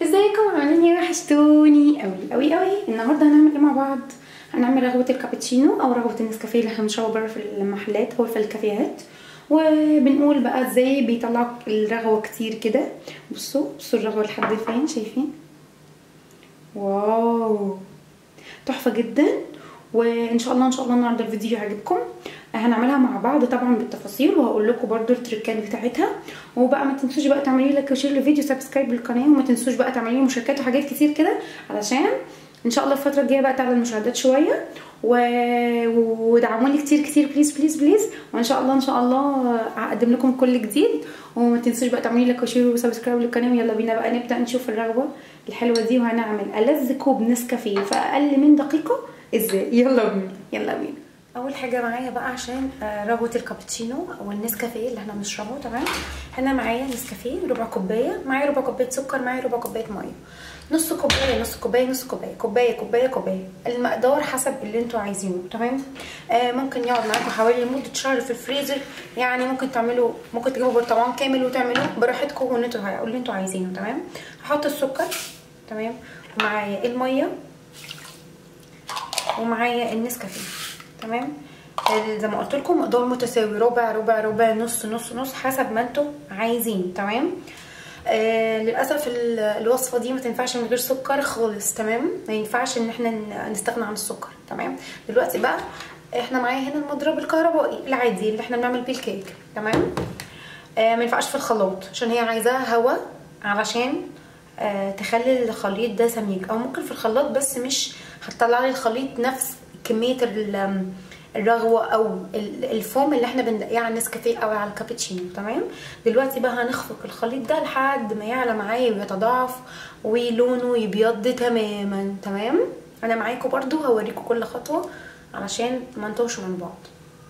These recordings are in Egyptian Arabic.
ازيكم عاملين ايه وحشتوني قوي قوي قوي النهارده هنعمل ايه مع بعض هنعمل رغوه الكابتشينو او رغوه النسكافيه اللي احنا بنشربه بره في المحلات او في الكافيهات وبنقول بقى ازاي بيطلعوا الرغوه كتير كده بصوا بصوا الرغوه لحد فين شايفين واو تحفه جدا وان شاء الله ان شاء الله النهارده الفيديو يعجبكم هنعملها مع بعض طبعا بالتفاصيل وهقول لكم برده التريكات بتاعتها وبقى ما تنسوش بقى تعملي لك وشير للفيديو سبسكرايب للقناه وما تنسوش بقى تعملي لي مشاركات وحاجات كتير كده علشان ان شاء الله الفتره الجايه بقى تعلى المشاهدات شويه و... ودعموني كتير كتير بليز بليز بليز وان شاء الله ان شاء الله هقدم لكم كل جديد وما تنسوش بقى تعملي لك وشير وسبسكرايب للقناه ويلا بينا بقى نبدا نشوف الرغوه الحلوه دي وهنعمل ألذ كوب نسكافيه في اقل من دقيقه ازاي يلا بينا يلا بينا اول حاجه معايا بقى عشان رغوه الكابتشينو او النسكافيه اللي احنا بنشربه تمام هنا معايا نسكافيه ربع كوبايه معايا ربع كوبايه سكر معايا ربع كوبايه ميه نص كوبايه نص كوبايه نص كوبايه كوبايه كوبايه كوبايه المقدار حسب اللي انتوا عايزينه تمام آه ممكن يقعد معاكم حوالي لمده شهر في الفريزر يعني ممكن تعملوا ممكن تجيبوا برطمان كامل وتعملوه براحتكم واللي انتوا اللي انتوا عايزينه تمام هحط السكر تمام ومعايا الميه ومعايا النسكافيه تمام زي ما قلت لكم مقدار متساوي ربع ربع ربع نص نص نص حسب ما انتم عايزين تمام آه للاسف الوصفه دي ما تنفعش من غير سكر خالص تمام ما ينفعش ان احنا نستغنى عن السكر تمام دلوقتي بقى احنا معايا هنا المضرب الكهربائي العادي اللي احنا بنعمل بيه الكيك تمام آه ما ينفعش في الخلاط عشان هي عايزاها هواء علشان آه تخلي الخليط ده سميك او ممكن في الخلاط بس مش هتطلع لي الخليط نفس كميه الرغوه او الفوم اللي احنا بنلاقيه على النسكافيه او على الكابتشينو تمام دلوقتي بقى هنخفق الخليط ده لحد ما يعلى معايا ويتضاعف ولونه يبيض تماما تمام انا معاكم برضو هوريكم كل خطوه علشان ما نتوهش من بعض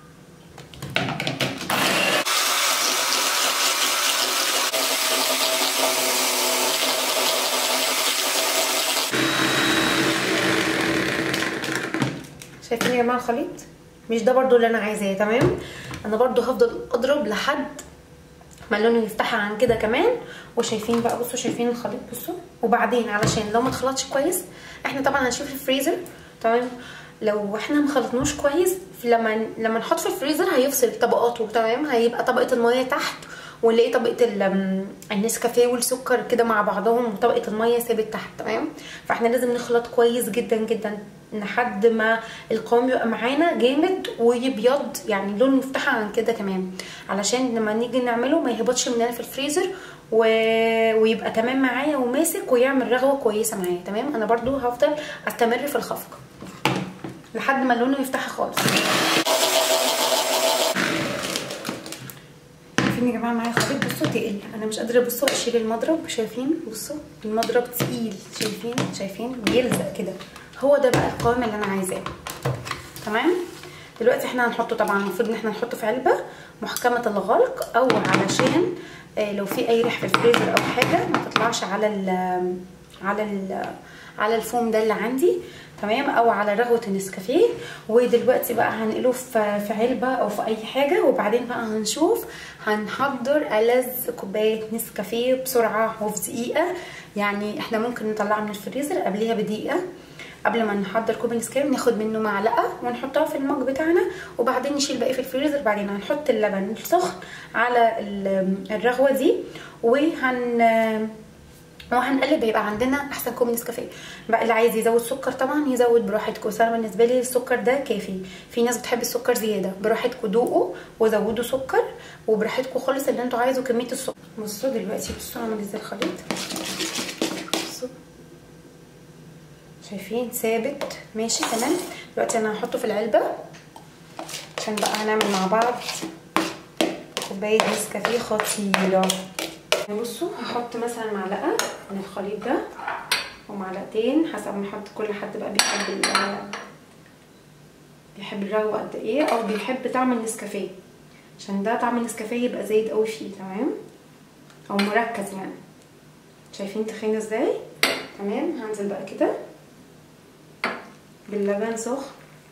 شايفين يا جماعه الخليط مش ده برضو اللي انا عايزاه تمام انا برضو هفضل اضرب لحد ما لونه يفتحها عن كده كمان وشايفين بقى بصوا شايفين الخليط بصوا وبعدين علشان لو ما اتخلطش كويس احنا طبعا هنشوف في الفريزر تمام لو احنا ما خلطناش كويس لما لما نحط في الفريزر هيفصل طبقاته تمام هيبقى طبقه الميه تحت ونلاقي طبقه النسكافيه والسكر كده مع بعضهم وطبقه الميه ثابت تحت تمام فاحنا لازم نخلط كويس جدا جدا لحد ما القوام يبقى معانا جامد ويبيض يعني لونه يفتحها عن كده كمان علشان لما نيجي نعمله ما يهبطش مننا في الفريزر و... ويبقى تمام معايا وماسك ويعمل رغوه كويسه معايا تمام انا برضو هفضل استمر في الخفق لحد ما لونه يفتحها خالص شايفين يا جماعه معايا خليط بصوا تقل انا مش قادره بصوا اشيل المضرب شايفين بصوا المضرب تقيل شايفين شايفين بيلزق كده هو ده بقى القوام اللي انا عايزاه تمام دلوقتي احنا هنحطه طبعا المفروض ان احنا نحطه في علبه محكمه الغلق او علشان اه لو في اي ريح في الفريزر او حاجه ما تطلعش على ال على ال على الفوم ده اللي عندي تمام او على رغوه النسكافيه ودلوقتي بقى هنقله في علبه او في اي حاجه وبعدين بقى هنشوف هنحضر ألذ كوبايه نسكافيه بسرعه وفي دقيقه يعني احنا ممكن نطلعه من الفريزر قبليها بدقيقه قبل ما نحضر كوب النسكافيه ناخد منه معلقه ونحطها في المج بتاعنا وبعدين نشيل باقي في الفريزر بعدين هنحط اللبن السخن على الرغوه دي وهن وهنقلب هيبقى عندنا احسن كوب نسكافيه بقى اللي عايز يزود سكر طبعا يزود براحتكم بس انا بالنسبه لي السكر ده كافي في ناس بتحب السكر زياده براحتكم دوقوا وزودوا سكر وبراحتكم خالص اللي انتوا عايزوا كميه السكر بصوا دلوقتي بصوا اعمل ازاي الخليط بصوا شايفين ثابت ماشي تمام دلوقتي انا هحطه في العلبه عشان بقى هنعمل مع بعض كوبايه نسكافيه خطيره بصوا هحط مثلا معلقه من الخليط ده ومعلقتين حسب ما احط كل حد بقى بيحب ال بيحب الرغوه قد ايه او بيحب طعم النسكافيه عشان ده طعم النسكافيه يبقى زايد قوي فيه تمام او مركز يعني شايفين تخين ازاي تمام هنزل بقى كده باللبن سخن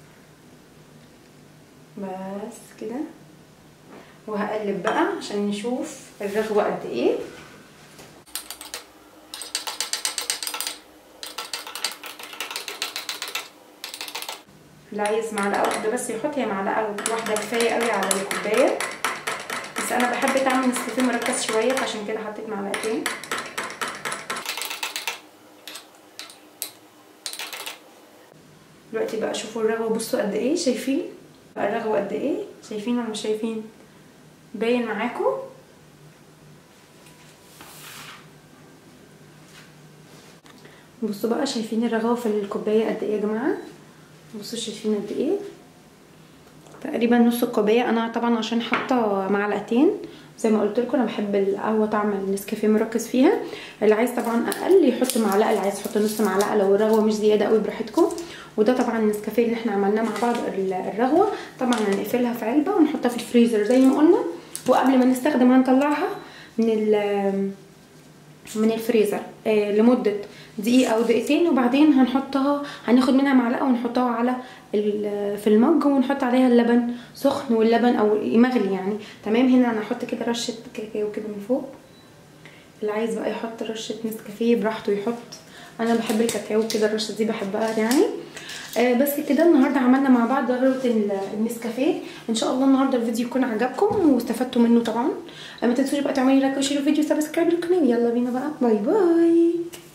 بس كده وهقلب بقى عشان نشوف الرغوه قد ايه اللي عايز معلقه واحده بس يحط هي معلقه واحده كفايه قوي على الكوبايه بس انا بحب طعم النسكافيه مركز شويه فعشان كده حطيت معلقتين دلوقتي بقى شوفوا الرغوه بصوا قد ايه شايفين بقى الرغوه قد ايه شايفين ولا مش شايفين باين معاكم بصوا بقى شايفين الرغوه في الكوبايه قد ايه يا جماعه بصوا شايفين قد ايه تقريبا نص الكوبايه انا طبعا عشان حاطه معلقتين زي ما قلت لكم انا بحب القهوه طعم النسكافيه مركز فيها اللي عايز طبعا اقل يحط معلقه اللي عايز يحط نص معلقه لو الرغوه مش زياده قوي براحتكم وده طبعا النسكافيه اللي احنا عملناه مع بعض الرغوه طبعا هنقفلها في علبه ونحطها في الفريزر زي ما قلنا وقبل ما نستخدم هنطلعها من من الفريزر آه لمده دقيقه او دقيقتين وبعدين هنحطها هناخد منها معلقه ونحطها على في المج ونحط عليها اللبن سخن واللبن او مغلي يعني تمام هنا انا هحط كده رشه كاكاو كده من فوق اللي عايز بقى يحط رشه نسكافيه براحته يحط انا بحب الكاكاو كده الرشه دي بحبها يعني آه بس كده النهارده عملنا مع بعض ضربه النسكافيه ان شاء الله النهارده الفيديو يكون عجبكم واستفدتوا منه طبعا آه ما تنسوش بقى تعملوا لايك وشيروا الفيديو وسبسكرايب للقناه يلا بينا بقى باي باي